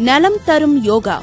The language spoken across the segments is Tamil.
நலம் தரும் யோகா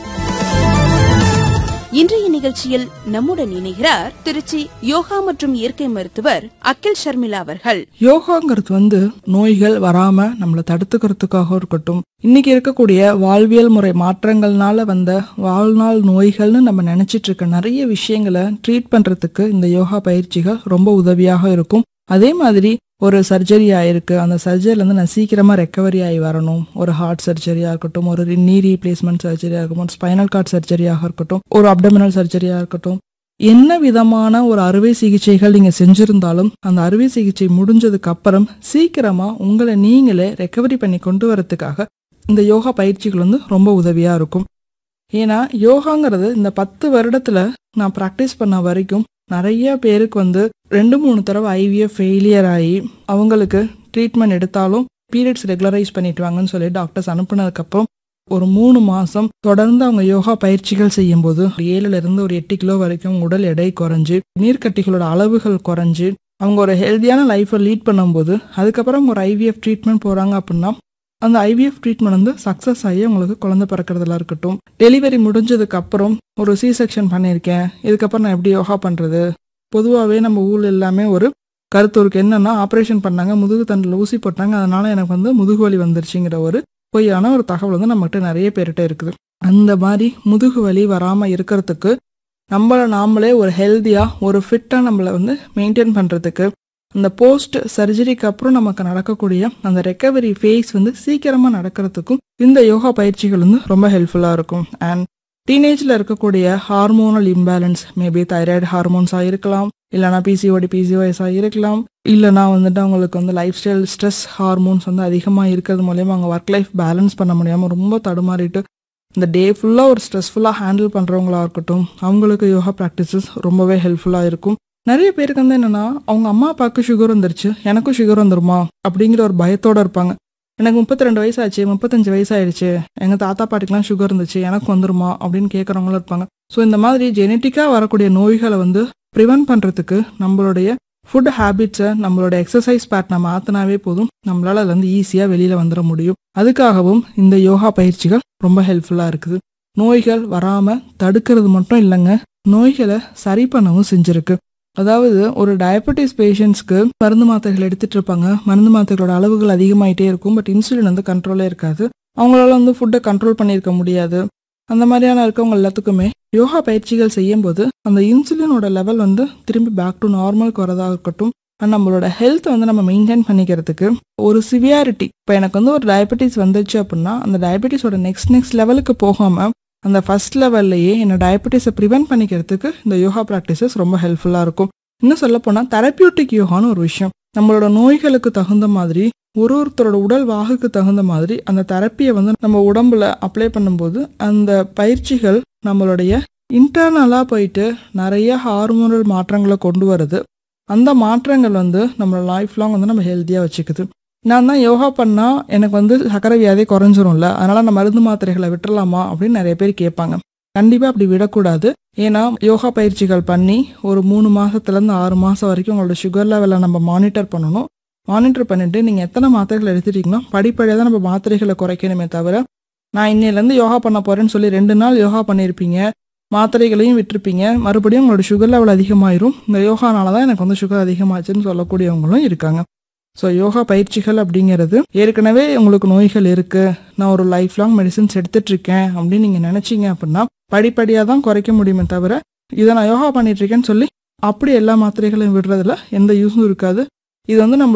இன்றைய நிகழ்ச்சியில் நம்முடன் இணைகிறார் திருச்சி யோகா மற்றும் இயற்கை மருத்துவர் அகில் ஷர்மிளா அவர்கள் யோகாங்கிறது வந்து நோய்கள் வராம நம்மளை தடுத்துக்கிறதுக்காக இருக்கட்டும் இன்னைக்கு இருக்கக்கூடிய வாழ்வியல் முறை மாற்றங்கள்னால வந்த வாழ்நாள் நோய்கள்னு நம்ம நினைச்சிட்டு இருக்க நிறைய விஷயங்களை ட்ரீட் பண்றதுக்கு இந்த யோகா பயிற்சிகள் ரொம்ப உதவியாக இருக்கும் அதே மாதிரி ஒரு சர்ஜரி ஆயிருக்கு அந்த சர்ஜரிலேருந்து நான் சீக்கிரமாக ரெக்கவரி ஆகி வரணும் ஒரு ஹார்ட் சர்ஜரியாக இருக்கட்டும் ஒரு நீ ரீப்ளேஸ்மெண்ட் சர்ஜரியாக இருக்கட்டும் ஒரு ஸ்பைனல் கார்ட் சர்ஜரியாக இருக்கட்டும் ஒரு அப்டமினல் சர்ஜரியாக இருக்கட்டும் என்ன விதமான ஒரு அறுவை சிகிச்சைகள் நீங்க செஞ்சிருந்தாலும் அந்த அறுவை சிகிச்சை முடிஞ்சதுக்கு அப்புறம் சீக்கிரமா உங்களை நீங்களே ரெக்கவரி பண்ணி கொண்டு வரதுக்காக இந்த யோகா பயிற்சிகள் வந்து ரொம்ப உதவியா இருக்கும் ஏன்னா யோகாங்கிறது இந்த பத்து வருடத்துல நான் ப்ராக்டிஸ் பண்ண வரைக்கும் நிறைய பேருக்கு வந்து ரெண்டு மூணு தடவை ஐவிஎஃப் ஃபெயிலியர் ஆகி அவங்களுக்கு ட்ரீட்மெண்ட் எடுத்தாலும் பீரியட்ஸ் ரெகுலரைஸ் பண்ணிட்டு வாங்கன்னு சொல்லி டாக்டர்ஸ் அனுப்புனதுக்கப்புறம் ஒரு மூணு மாசம் தொடர்ந்து அவங்க யோகா பயிற்சிகள் செய்யும்போது ஒரு ஏழுல இருந்து ஒரு எட்டு கிலோ வரைக்கும் உடல் எடை குறைஞ்சு நீர்க்கட்டிகளோட அளவுகள் குறைஞ்சு அவங்க ஒரு ஹெல்த்தியான லைஃப்பை லீட் பண்ணும்போது அதுக்கப்புறம் ஒரு ஐவிஎஃப் ட்ரீட்மெண்ட் போறாங்க அப்படின்னா அந்த ஐவிஎஃப் ட்ரீட்மெண்ட் வந்து சக்ஸஸ் ஆகி அவங்களுக்கு குழந்தை பிறக்கிறதுல இருக்கட்டும் டெலிவரி முடிஞ்சதுக்கு அப்புறம் ஒரு சி செக்ஷன் பண்ணியிருக்கேன் இதுக்கப்புறம் நான் எப்படி யோகா பண்றது பொதுவாகவே நம்ம ஊர்ல எல்லாமே ஒரு கருத்து இருக்கு என்னன்னா ஆப்ரேஷன் பண்ணாங்க முதுகு தண்டில் ஊசி போட்டாங்க அதனால எனக்கு வந்து முதுகு வலி வந்துருச்சுங்கிற ஒரு பொய்யான ஒரு தகவல் வந்து நம்மகிட்ட நிறைய பேர்கிட்ட இருக்குது அந்த மாதிரி முதுகு வலி வராம இருக்கிறதுக்கு நம்மளை நாமளே ஒரு ஹெல்த்தியா ஒரு ஃபிட்டா நம்மளை வந்து மெயின்டைன் பண்றதுக்கு அந்த போஸ்ட் சர்ஜரிக்கு அப்புறம் நமக்கு நடக்கக்கூடிய அந்த ரெக்கவரி ஃபேஸ் வந்து சீக்கிரமா நடக்கிறதுக்கும் இந்த யோகா பயிற்சிகள் வந்து ரொம்ப ஹெல்ப்ஃபுல்லா இருக்கும் அண்ட் டீனேஜ்ல இருக்கக்கூடிய ஹார்மோனல் இம்பேலன்ஸ் மேபி தைராய்டு ஹார்மோன்ஸாக இருக்கலாம் இல்லைனா பிசிஓடி பிசிஓஎஸாக இருக்கலாம் இல்லைனா வந்துட்டு அவங்களுக்கு வந்து லைஃப் ஸ்டைல் ஸ்ட்ரெஸ் ஹார்மோன்ஸ் வந்து அதிகமாக இருக்கிறது மூலயமா அவங்க ஒர்க் லைஃப் பேலன்ஸ் பண்ண முடியாமல் ரொம்ப தடுமாறிட்டு இந்த டே ஃபுல்லாக ஒரு ஸ்ட்ரெஸ்ஃபுல்லாக ஹேண்டில் பண்ணுறவங்களா இருக்கட்டும் அவங்களுக்கு யோகா ப்ராக்டிசஸ் ரொம்பவே ஹெல்ப்ஃபுல்லாக இருக்கும் நிறைய பேருக்கு வந்து என்னன்னா அவங்க அம்மா அப்பாவுக்கு சுகர் வந்துருச்சு எனக்கும் சுகர் வந்துருமா அப்படிங்கிற ஒரு பயத்தோட இருப்பாங்க எனக்கு முப்பத்தி ரெண்டு வயசாச்சு முப்பத்தஞ்சு வயசாயிடுச்சு எங்க தாத்தா பாட்டிக்கெல்லாம் சுகர் இருந்துச்சு எனக்கு வந்துருமா அப்படின்னு கேட்குறவங்களும் இருப்பாங்க ஸோ இந்த மாதிரி ஜெனட்டிக்காக வரக்கூடிய நோய்களை வந்து ப்ரிவென்ட் பண்ணுறதுக்கு நம்மளுடைய ஃபுட் ஹேபிட்ஸை நம்மளோட எக்ஸசைஸ் பேட்டனை மாற்றினாவே போதும் நம்மளால அதுலேருந்து ஈஸியாக வெளியில் வந்துட முடியும் அதுக்காகவும் இந்த யோகா பயிற்சிகள் ரொம்ப ஹெல்ப்ஃபுல்லாக இருக்குது நோய்கள் வராமல் தடுக்கிறது மட்டும் இல்லைங்க நோய்களை சரி பண்ணவும் செஞ்சிருக்கு அதாவது ஒரு டயபெட்டிஸ் பேஷண்ட்ஸ்க்கு மருந்து மாத்திரைகள் எடுத்துட்டு இருப்பாங்க மருந்து மாத்திரைகளோட அளவுகள் அதிகமாயிட்டே இருக்கும் பட் இன்சுலின் வந்து கண்ட்ரோலே இருக்காது அவங்களால வந்து ஃபுட்டை கண்ட்ரோல் பண்ணியிருக்க முடியாது அந்த மாதிரியான இருக்கவங்க எல்லாத்துக்குமே யோகா பயிற்சிகள் செய்யும்போது அந்த இன்சுலினோட லெவல் வந்து திரும்பி பேக் டு நார்மலுக்கு வரதா இருக்கட்டும் அண்ட் நம்மளோட ஹெல்த் வந்து நம்ம மெயின்டைன் பண்ணிக்கிறதுக்கு ஒரு சிவியாரிட்டி இப்போ எனக்கு வந்து ஒரு டயபெட்டிஸ் வந்துச்சு அப்படின்னா அந்த டயபெட்டிஸோட நெக்ஸ்ட் நெக்ஸ்ட் லெவலுக்கு போகாமல் அந்த ஃபர்ஸ்ட் லெவல்லையே என்ன டயபெட்டிஸை ப்ரிவென்ட் பண்ணிக்கிறதுக்கு இந்த யோகா ப்ராக்டிசஸ் ரொம்ப ஹெல்ப்ஃபுல்லாக இருக்கும் இன்னும் சொல்ல போனால் தெரப்பியூட்டிக் யோகான்னு ஒரு விஷயம் நம்மளோட நோய்களுக்கு தகுந்த மாதிரி ஒரு ஒருத்தரோட உடல் வாகுக்கு தகுந்த மாதிரி அந்த தெரப்பியை வந்து நம்ம உடம்புல அப்ளை பண்ணும்போது அந்த பயிற்சிகள் நம்மளுடைய இன்டர்னலாக போயிட்டு நிறைய ஹார்மோனல் மாற்றங்களை கொண்டு வருது அந்த மாற்றங்கள் வந்து நம்ம லைஃப் லாங் வந்து நம்ம ஹெல்த்தியாக வச்சுக்குது நான் தான் யோகா பண்ணால் எனக்கு வந்து சக்கரை வியாதி குறைஞ்சிரும்ல அதனால நான் மருந்து மாத்திரைகளை விட்டுறலாமா அப்படின்னு நிறைய பேர் கேட்பாங்க கண்டிப்பாக அப்படி விடக்கூடாது ஏன்னா யோகா பயிற்சிகள் பண்ணி ஒரு மூணு மாசத்துலேருந்து ஆறு மாதம் வரைக்கும் உங்களோட சுகர் லெவலை நம்ம மானிட்டர் பண்ணணும் மானிட்டர் பண்ணிட்டு நீங்கள் எத்தனை மாத்திரைகள் எடுத்துட்டீங்கன்னா படிப்படியாக தான் நம்ம மாத்திரைகளை குறைக்கணுமே தவிர நான் இன்னையிலேருந்து யோகா பண்ண போறேன்னு சொல்லி ரெண்டு நாள் யோகா பண்ணியிருப்பீங்க மாத்திரைகளையும் விட்டுருப்பீங்க மறுபடியும் உங்களோட சுகர் லெவல் அதிகமாயிரும் இந்த யோகானால தான் எனக்கு வந்து சுகர் அதிகமாச்சுன்னு சொல்லக்கூடியவங்களும் இருக்காங்க ஸோ யோகா பயிற்சிகள் அப்படிங்கிறது ஏற்கனவே உங்களுக்கு நோய்கள் இருக்கு நான் ஒரு லைஃப் லாங் மெடிசின்ஸ் எடுத்துட்டு இருக்கேன் அப்படின்னு நீங்க நினைச்சீங்க அப்படின்னா படிப்படியாக தான் குறைக்க முடியுமே தவிர இதை நான் யோகா பண்ணிட்டு இருக்கேன்னு சொல்லி அப்படி எல்லா மாத்திரைகளையும் விடுறதுல எந்த யூஸும் இருக்காது இது வந்து நம்ம